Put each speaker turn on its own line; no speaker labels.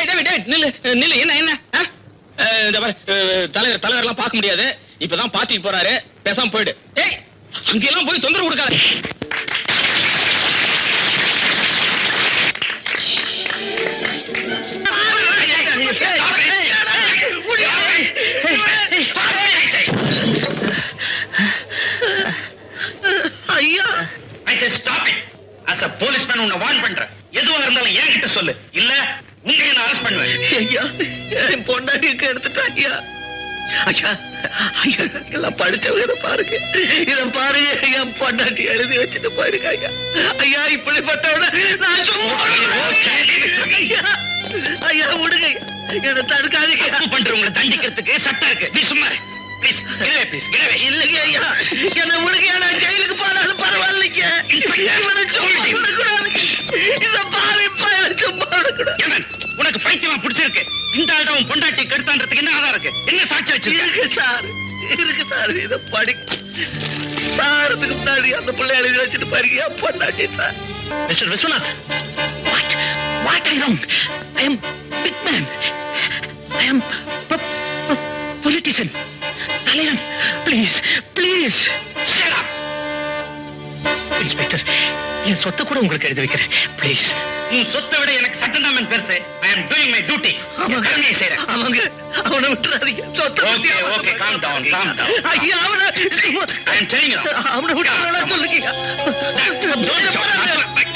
டேய் David David நில்லு நில்லு என்ன என்ன ஆ? அஹ், இந்த பாரு, அஹ், தலைவர் தலைவர்லாம் பார்க்க முடியாது இப்பதான் பார்ட்டிக்கு போறாரு பேசாம போயிடு ஏய் அங்கெல்லாம் போய் தொந்தரவு கொடுக்காத
ஐயா
I say stop it. As a policeman உன்னை வார்ன் பண்றேன். எதுவா இருந்தாலும் என்கிட்ட சொல்லு. இல்ல உங்களை நான் அரெஸ்ட் பண்ணுவேன்.
ஐயா என் பொண்டாட்டிக்கு எடுத்துட்டா ஐயா ஐயா ஐயா எல்லாம் படிச்சவங்க பாருங்க இத பாருங்க என் பொண்டாட்டி எழுதி வச்சுட்டு போயிருக்க ஐயா ஐயா இப்படிப்பட்டவன நான் சும்மா ஐயா ஐயா விடுங்க ஐயா என்ன தடுக்காதீங்க
தப்பு பண்றவங்களை தண்டிக்கிறதுக்கு சட்டம் இருக்கு. நீ சும்மா இரு. Please, get away, please, get away.
இல்லைங்க ஐயா என்ன விடுங்க நான் ஜெயிலுக்கு போனாலும் பரவாயில்லைங்க இவனை சும்மா விடக்கூடாதுங்க இந்த பாவி பயலை சும்மா விடக்கூடாது
ஏமன், உனக்கு பைத்தியமா பிடிச்சிருக்கு இந்த ஆள்ட உன் பொண்டாட்டி கெடுத்தான்றதுக்கு என்ன ஆதாரம் இருக்கு என்ன சாட்சி வச்சிருக்க
இருக்கு சார் இருக்கு சார் இத படி சாரத்துக்கு முன்னாடி அந்த பிள்ளை எழுதி வச்சுட்டு பாருங்க என் பொண்டாட்டி sir
mister Vishwanath what what I wrong I am big man I am politician தலைவன் ப்ளீஸ் ப்ளீஸ் இன்ஸ்பெக்டர் என் சொத்தை கூட உங்களுக்கு எழுதி வைக்கிறேன் ப்ளீஸ் உன் சொத்தை விட எனக்கு சட்டம் தான் பெருசு I am doing my duty கடமையை செய்றேன்
அவங்க அவனை விட்டுறாதீங்க சொத்தை பத்தி
Okay,
அவனை
okay, calm down, calm down.
ஐயா அவனை
I am telling you now.
அவனை விட்டுறாங்க சொல்லுங்க
Don't shout.